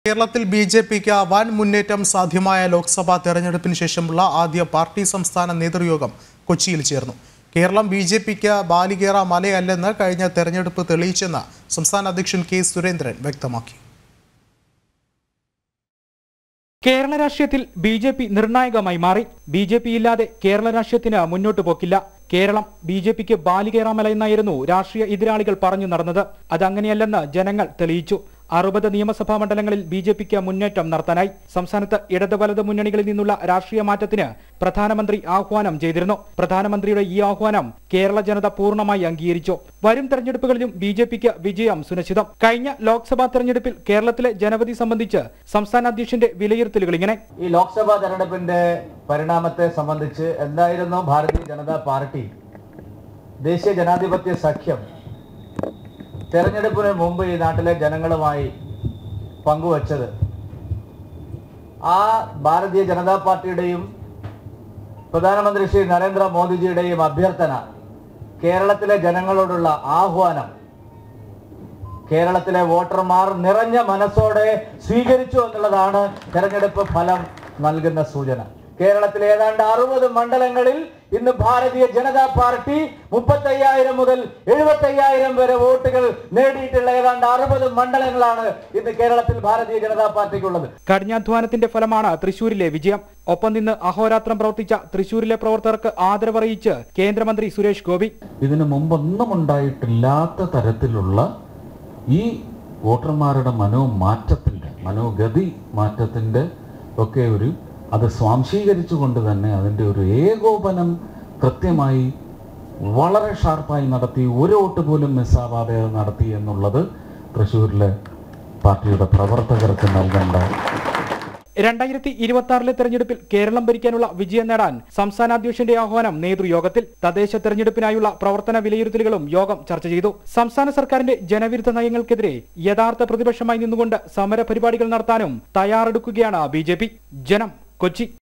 കേരളത്തിൽ B J പിക്ക് വൻ മുന്നേറ്റം സാധ്യമായ ലോക്സഭാ തെരഞ്ഞെടുപ്പിന് ശേഷമുള്ള ആദ്യ പാർട്ടി സംസ്ഥാന നേതൃയോഗം കൊച്ചിയിൽ ചേർന്നു കേരളം ബി ജെ പിക്ക് ബാലികേറ മലയല്ലെന്ന് കഴിഞ്ഞ തെരഞ്ഞെടുപ്പ് തെളിയിച്ചെന്ന് സംസ്ഥാന അധ്യക്ഷൻ കെ സുരേന്ദ്രൻ വ്യക്തമാക്കി കേരള രാഷ്ട്രീയത്തിൽ ബി ജെ പി നിർണായകമായി മാറി ബി ജെ പി ഇല്ലാതെ കേരള രാഷ്ട്രീയത്തിന് മുന്നോട്ട് പോക്കില്ല കേരളം ബി ജെ പിക്ക് ബാലികേറാമല എന്നായിരുന്നു രാഷ്ട്രീയ എതിരാളികൾ പറഞ്ഞു നടന്നത് അതങ്ങനെയല്ലെന്ന് ജനങ്ങൾ തെളിയിച്ചു അറുപത് നിയമസഭാ മണ്ഡലങ്ങളിൽ ബി ജെ പിക്ക് മുന്നേറ്റം നടത്താനായി സംസ്ഥാനത്ത് ഇടത് വലത് മുന്നണികളിൽ നിന്നുള്ള രാഷ്ട്രീയ മാറ്റത്തിന് പ്രധാനമന്ത്രി ആഹ്വാനം ചെയ്തിരുന്നു പ്രധാനമന്ത്രിയുടെ ഈ ആഹ്വാനം കേരള ജനത പൂർണ്ണമായി അംഗീകരിച്ചു വരും തെരഞ്ഞെടുപ്പുകളിലും ബി ജെ പിക്ക് വിജയം സുനിശ്ചിതം കഴിഞ്ഞ ലോക്സഭാ തെരഞ്ഞെടുപ്പിൽ കേരളത്തിലെ ജനവിധി സംബന്ധിച്ച് സംസ്ഥാന അധ്യക്ഷന്റെ വിലയിരുത്തലുകൾ ഇങ്ങനെ ഈ ലോക്സഭാ തെരഞ്ഞെടുപ്പിന്റെ പരിണാമത്തെ സംബന്ധിച്ച് എന്തായിരുന്നു ഭാരതീയ ജനതാ പാർട്ടി ദേശീയ ജനാധിപത്യ സഖ്യം തെരഞ്ഞെടുപ്പിന് മുമ്പ് ഈ നാട്ടിലെ ജനങ്ങളുമായി പങ്കുവച്ചത് ആ ഭാരതീയ ജനതാ പാർട്ടിയുടെയും പ്രധാനമന്ത്രി ശ്രീ നരേന്ദ്രമോദിജിയുടെയും അഭ്യർത്ഥന കേരളത്തിലെ ജനങ്ങളോടുള്ള ആഹ്വാനം കേരളത്തിലെ വോട്ടർമാർ നിറഞ്ഞ മനസ്സോടെ സ്വീകരിച്ചു എന്നുള്ളതാണ് തെരഞ്ഞെടുപ്പ് ഫലം നൽകുന്ന സൂചന കേരളത്തിലെ ഏതാണ്ട് അറുപത് മണ്ഡലങ്ങളിൽ ഇന്ന് ഭാരതീയ ജനതാ പാർട്ടി മുപ്പത്തയ്യായിരം മുതൽ എഴുപത്തയ്യായിരം വരെ വോട്ടുകൾ നേടിയിട്ടുള്ള ഏതാണ്ട് അറുപത് മണ്ഡലങ്ങളാണ് ഇന്ന് കേരളത്തിൽ ഭാരതീയ ജനതാ പാർട്ടിക്കുള്ളത് കഠിനാധ്വാനത്തിന്റെ ഫലമാണ് തൃശൂരിലെ വിജയം ഒപ്പം നിന്ന് അഹോരാത്രം പ്രവർത്തിച്ച തൃശൂരിലെ പ്രവർത്തകർക്ക് ആദരവറിയിച്ച് കേന്ദ്രമന്ത്രി സുരേഷ് ഗോപി ഇതിനു മുമ്പൊന്നും ഉണ്ടായിട്ടില്ലാത്ത തരത്തിലുള്ള ഈ വോട്ടർമാരുടെ മനോമാറ്റത്തിൻ്റെ മനോഗതി മാറ്റത്തിൻ്റെ ഒക്കെ ഒരു അത് സ്വാംശീകരിച്ചുകൊണ്ട് തന്നെ അതിൻ്റെ ഒരു ഏകോപനം കൃത്യമായി വളരെ ഷാർപ്പായി നടത്തി ഒരു വോട്ട് പോലും മിസ്സാവാതെ അത് നടത്തി എന്നുള്ളത് തൃശ്ശൂരിലെ പാർട്ടിയുടെ പ്രവർത്തകർക്ക് നൽകേണ്ട രണ്ടായിരത്തി ഇരുപത്തി ആറിലെ തെരഞ്ഞെടുപ്പിൽ കേരളം ഭരിക്കാനുള്ള വിജയം നേടാൻ സംസ്ഥാന അധ്യക്ഷന്റെ ആഹ്വാനം നേതൃയോഗത്തിൽ തദ്ദേശ തെരഞ്ഞെടുപ്പിനായുള്ള പ്രവർത്തന വിലയിരുത്തലുകളും യോഗം ചർച്ച ചെയ്തു സംസ്ഥാന സർക്കാരിന്റെ ജനവിരുദ്ധ നയങ്ങൾക്കെതിരെ യഥാർത്ഥ പ്രതിപക്ഷമായി നിന്നുകൊണ്ട് സമര പരിപാടികൾ നടത്താനും തയ്യാറെടുക്കുകയാണ് ബി ജനം കൊച്ചി